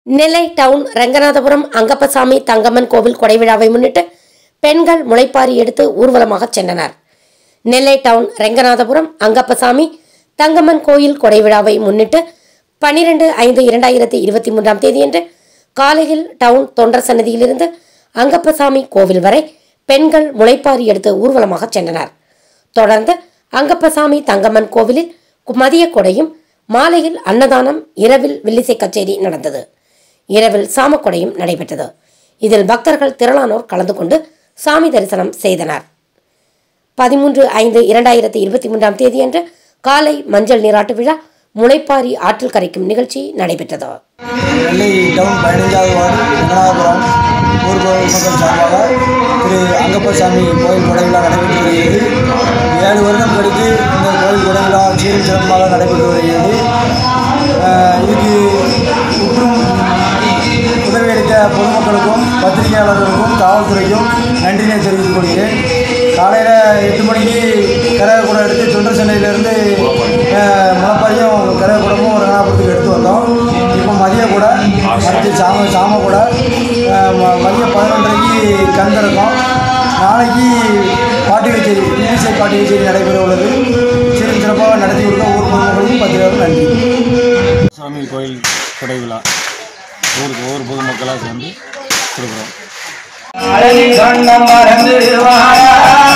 நெல்லை town Ranganathapuram Angappasamy Thangamman கோவில் கொடை விழாவை முன்னிட்டு பெண்கள் முளைப்பாரி எடுத்து ஊர்வலமாக சென்றனர் நெல்லை டவுன் ரெங்கநாதபுரம் அங்கப்பசாமி தங்கம்மன் கோயில் கொடை விழாவை முன்னிட்டு பன்னிரெண்டு ஐந்து இரண்டாயிரத்தி இருபத்தி மூன்றாம் தேதியன்று காலையில் டவுன் தொண்டர் சன்னதியிலிருந்து அங்கப்பசாமி கோவில் வரை பெண்கள் முளைப்பாரி எடுத்து ஊர்வலமாக சென்றனர் தொடர்ந்து அங்கப்பசாமி தங்கம்மன் கோவிலில் மதிய கொடையும் மாலையில் அன்னதானம் இரவில் வில்லிசை கச்சேரி நடந்தது இரவில் சாமக்கொடையும் நடைபெற்றது இதில் பக்தர்கள் திரளானோர் கலந்து கொண்டு சாமி தரிசனம் செய்தனர் பதிமூன்று ஐந்து இரண்டாயிரத்தி இருபத்தி மூன்றாம் தேதியன்று காலை மஞ்சள் நீராட்டு விழா முளைப்பாரி ஆற்றில் கரைக்கும் நிகழ்ச்சி நடைபெற்றது நெல்லை டவுன் பதினைஞ்சாவது வார்டு ரங்கநாதபுரம் ஊர் கோவில் மக்கள் சார்பாக திரு அங்கப்பசாமி கோயில் கொடைவிழா நடைபெற்று வருகிறது ஏழு வருடம் கழித்து இந்த கோயில் கொடைவிழா சீரும் சிறப்பாக நடைபெற்று வருகிறது அஹ் இதுக்கு உற்றும் உதவியளித்த பொதுமக்களுக்கும் பத்திரிகையாளர்களுக்கும் காவல்துறைக்கும் நன்றினை தெரிவித்துக் கொள்கிறேன் காலையில் எட்டு மணிக்கு கரகக்கூடம் எடுத்து தொண்டர் சென்னையிலேருந்து முளப்பாரியும் கரகக்கூடமும் ரங்கநாதபுரத்துக்கு எடுத்து வந்தோம் இப்போ மதிய கூட அடுத்து சாம சாம கூட அஹ், ம- மதியம் பதினொன்றரைக்கு கண் திறக்கும் நாளைக்கு பாட்டு கச்சேரி இசை பாட்டு கச்சேரி நடைபெற உள்ளது சீரும் சிறப்பாக நடத்தி கொடுத்த ஊர் பொதுமக்களுக்கும் பத்திரிகையாளர்களுக்கும் நன்றி சாமி கோயில் கொடை விழா ஊருக்கு ஊர் பொதுமக்களாக சேர்ந்து கொடுக்குறோம் அழகி கண்ணம் மறந்து வாரா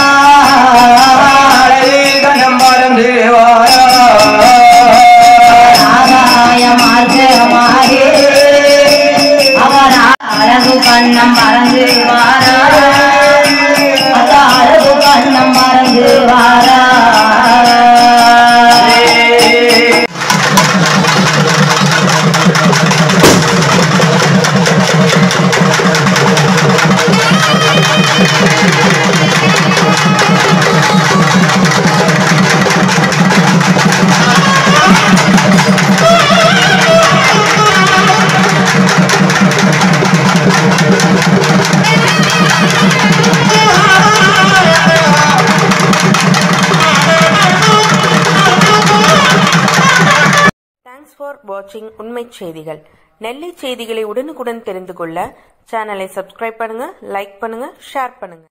அழகி கண்ணம் மறந்து வாரா ஆகாய மார்க்கமாகே அவர் அழகு கண்ணம் மறந்து வாரா அந்த அழகு கண்ணம் மறந்து வாரா தேங்க்ஸ் ஃபார் வாட்சிங் உண்மை செய்திகள் நெல்லை செய்திகளை உடனுக்குடன் தெரிந்து கொள்ள சேனலை சப்ஸ்கிரைப் பண்ணுங்க லைக் பண்ணுங்க ஷேர் பண்ணுங்க